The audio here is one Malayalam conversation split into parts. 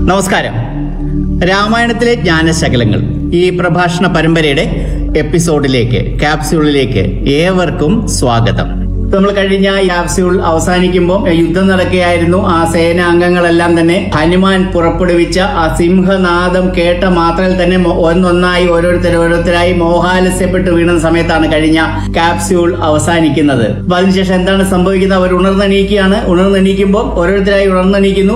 നമസ്കാരം രാമായണത്തിലെ ജ്ഞാനശകലങ്ങൾ ഈ പ്രഭാഷണ പരമ്പരയുടെ എപ്പിസോഡിലേക്ക് ക്യാപ്സ്യൂളിലേക്ക് ഏവർക്കും സ്വാഗതം നമ്മൾ കഴിഞ്ഞ ക്യാപ്സ്യൂൾ അവസാനിക്കുമ്പോൾ യുദ്ധം നടക്കുകയായിരുന്നു ആ സേനാംഗങ്ങളെല്ലാം തന്നെ ഹനുമാൻ പുറപ്പെടുവിച്ച ആ സിംഹനാദം കേട്ട മാത്രയിൽ തന്നെ മൊ- ഒന്നൊന്നായി ഓരോരുത്തർ ഓരോരുത്തരായി മോഹാലസ്യപ്പെട്ട് വീണ സമയത്താണ് കഴിഞ്ഞ ക്യാപ്സ്യൂൾ അവസാനിക്കുന്നത് അപ്പൊ അതിനുശേഷം എന്താണ് സംഭവിക്കുന്നത് അവർ ഉണർന്നെണീക്കുകയാണ് ഉണർന്നെണീക്കുമ്പോൾ ഓരോരുത്തരായി ഉണർന്നെണീക്കുന്നു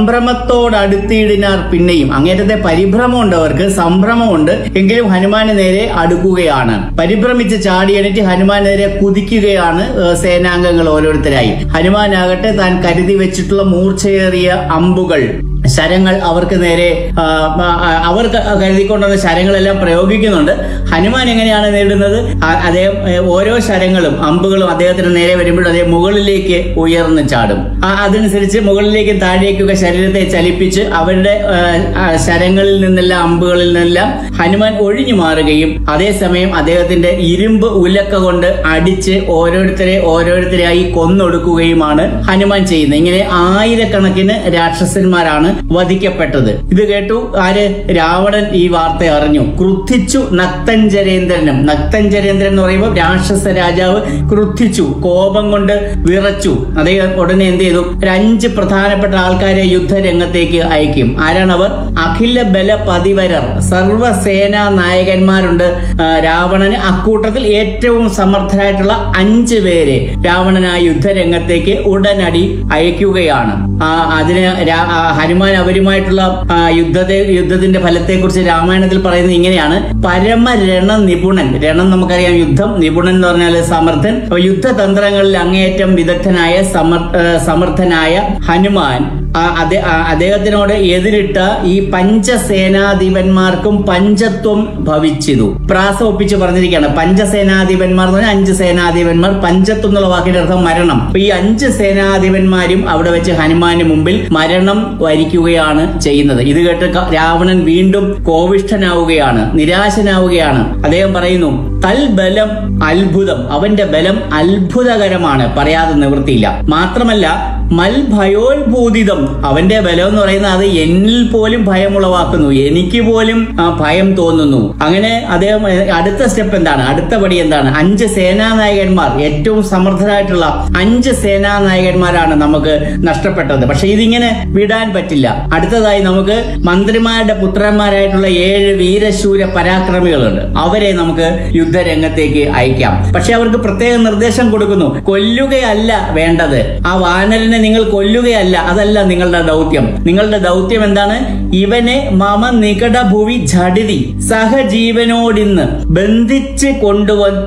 സംഭ്രമത്തോടടുത്തിയിടിനാർ പിന്നെയും അങ്ങേറ്റത്തെ പരിഭ്രമമുണ്ട് അവർക്ക് സംഭ്രമമുണ്ട് എങ്കിലും ഹനുമാന് നേരെ അടുക്കുകയാണ് പരിഭ്രമിച്ച് ചാടിയണിറ്റ് ഹനുമാൻ നേരെ കുതിക്കുകയാണ് ഏഹ്, സേനാംഗങ്ങൾ ഓരോരുത്തരായി ഹനുമാനാകട്ടെ താൻ കരുതി വെച്ചിട്ടുള്ള മൂർച്ചയേറിയ അമ്പുകൾ ശരങ്ങൾ അവർക്ക് നേരെ ആ, ആ, അവർ ക- കരുതിക്കൊണ്ടുള്ള ശരങ്ങളെല്ലാം പ്രയോഗിക്കുന്നുണ്ട് ഹനുമാൻ എങ്ങനെയാണ് നേരിടുന്നത് ആ- അദ്ദേഹം ഏ, ഓരോ ശരങ്ങളും അമ്പുകളും അദ്ദേഹത്തിന് നേരെ വരുമ്പോഴും അദ്ദേഹം മുകളിലേക്ക് ഉയർന്നു ചാടും ആ, അതനുസരിച്ച് മുകളിലേക്കും താഴേക്കൊക്കെ ശരീരത്തെ ചലിപ്പിച്ച് അവരുടെ ഏ, ആ, ശരങ്ങളിൽ നിന്നെല്ലാം അമ്പുകളിൽ നിന്നെല്ലാം ഹനുമാൻ ഒഴിഞ്ഞു മാറുകയും അതേസമയം അദ്ദേഹത്തിന്റെ ഇരുമ്പ് ഉലക്ക കൊണ്ട് അടിച്ച് ഓരോരുത്തരെ ഓരോരുത്തരെയായി കൊന്നൊടുക്കുകയുമാണ് ഹനുമാൻ ചെയ്യുന്നത് ഇങ്ങനെ ആയിരക്കണക്കിന് രാക്ഷസന്മാരാണ് വധിക്കപ്പെട്ടത് ഇത് കേട്ടു ആര് രാവണൻ ഈ വാർത്ത അറിഞ്ഞു ക്രുദ്ധിച്ചു നക്തഞ്ചരേന്ദ്രനും നക്തഞ്ചരേന്ദ്രൻ എന്ന് പറയുമ്പോൾ രാക്ഷസ രാജാവ് ക്രുദ്ധിച്ചു കോപം കൊണ്ട് വിറച്ചു അദ്ദേഹം ഉടനെ എന്ത് ചെയ്തു ഒരു അഞ്ച് പ്രധാനപ്പെട്ട ആൾക്കാരെ യുദ്ധരംഗത്തേക്ക് അയക്കും ആരാണ് അവർ അഖില ബല പതിവരർ സർവസേനാ നായകന്മാരുണ്ട് ആ, രാവണന് അക്കൂട്ടത്തിൽ ഏറ്റവും സമർത്ഥരായിട്ടുള്ള അഞ്ച് പേരെ രാവണൻ ആ യുദ്ധരംഗത്തേക്ക് ഉടനടി അയക്കുകയാണ് ആ, അതിന് രാ- ആ, ഹനുമാൻ അവരുമായിട്ടുള്ള ആ, യുദ്ധത്തെ യുദ്ധത്തിന്റെ ഫലത്തെക്കുറിച്ച് രാമായണത്തിൽ പറയുന്നത് ഇങ്ങനെയാണ് പരമരണ നിപുണൻ രണം നമുക്കറിയാം യുദ്ധം നിപുണൻ എന്ന് പറഞ്ഞാൽ സമർത്ഥൻ അപ്പൊ യുദ്ധതന്ത്രങ്ങളിൽ അങ്ങേയറ്റം വിദഗ്ധനായ സമർ ആ, സമർത്ഥനായ ഹനുമാൻ ആ, അദ്ദേ- ആ, അദ്ദേഹത്തിനോട് എതിരിട്ട ഈ പഞ്ചസേനാധിപന്മാർക്കും പഞ്ചത്വം ഭവിച്ചിതു പ്രാസ ഒപ്പിച്ച് പറഞ്ഞിരിക്കുകയാണ് പഞ്ചസേനാധിപന്മാർ എന്ന് പറഞ്ഞാൽ അഞ്ച് സേനാധിപന്മാർ പഞ്ചത്വം എന്നുള്ള വാക്കിന്റെ അർത്ഥം മരണം അപ്പൊ ഈ അഞ്ച് സേനാധിപന്മാരും അവിടെ വെച്ച് ഹനുമാന് മുമ്പിൽ മരണം വരിക്കുകയാണ് ചെയ്യുന്നത് ഇത് കേട്ട് ക- രാവണൻ വീണ്ടും കോവിഷ്ഠനാവുകയോട് നിരാശനാവുകയാണ് അദ്ദേഹം പറയുന്നു തൽബലം അത്ഭുതം അവന്റെ ബലം അത്ഭുതകരമാണ് പറയാതെ നിവൃത്തിയില്ല മാത്രമല്ല മൽഭയോത്ഭൂതിതം അവന്റെ ബലം എന്ന് പറയുന്നത് അത് എന്നിൽ പോലും ഭയം ഉളവാക്കുന്നു എനിക്ക് പോലും ആ, ഭയം തോന്നുന്നു അങ്ങനെ അദ്ദേഹം ഏ, അടുത്ത സ്റ്റെപ്പ് എന്താണ് അടുത്ത പടി എന്താണ് അഞ്ച് സേനാനായകന്മാർ ഏറ്റവും സമർത്ഥരായിട്ടുള്ള അഞ്ച് സേനാനായകന്മാരാണ് നമുക്ക് നഷ്ടപ്പെട്ടത് പക്ഷെ ഇതിങ്ങനെ വിടാൻ പറ്റില്ല അടുത്തതായി നമുക്ക് മന്ത്രിമാരുടെ പുത്രന്മാരായിട്ടുള്ള ഏഴ് വീരശൂര പരാക്രമികളുണ്ട് അവരെ നമുക്ക് യുദ്ധരംഗത്തേക്ക് അയക്കാം പക്ഷെ അവർക്ക് പ്രത്യേക നിർദ്ദേശം കൊടുക്കുന്നു കൊല്ലുകയല്ല വേണ്ടത് ആ വാനരനെ നിങ്ങൾ കൊല്ലുകയല്ല അതല്ല നിങ്ങളുടെ ദൗത്യം നിങ്ങളുടെ ദൗത്യം എന്താണ് ഇവനെ മമ നികട ഭുവി ഝടിതി സഹജീവനോടിന്ന് ബന്ധിച്ച് കൊണ്ടുവ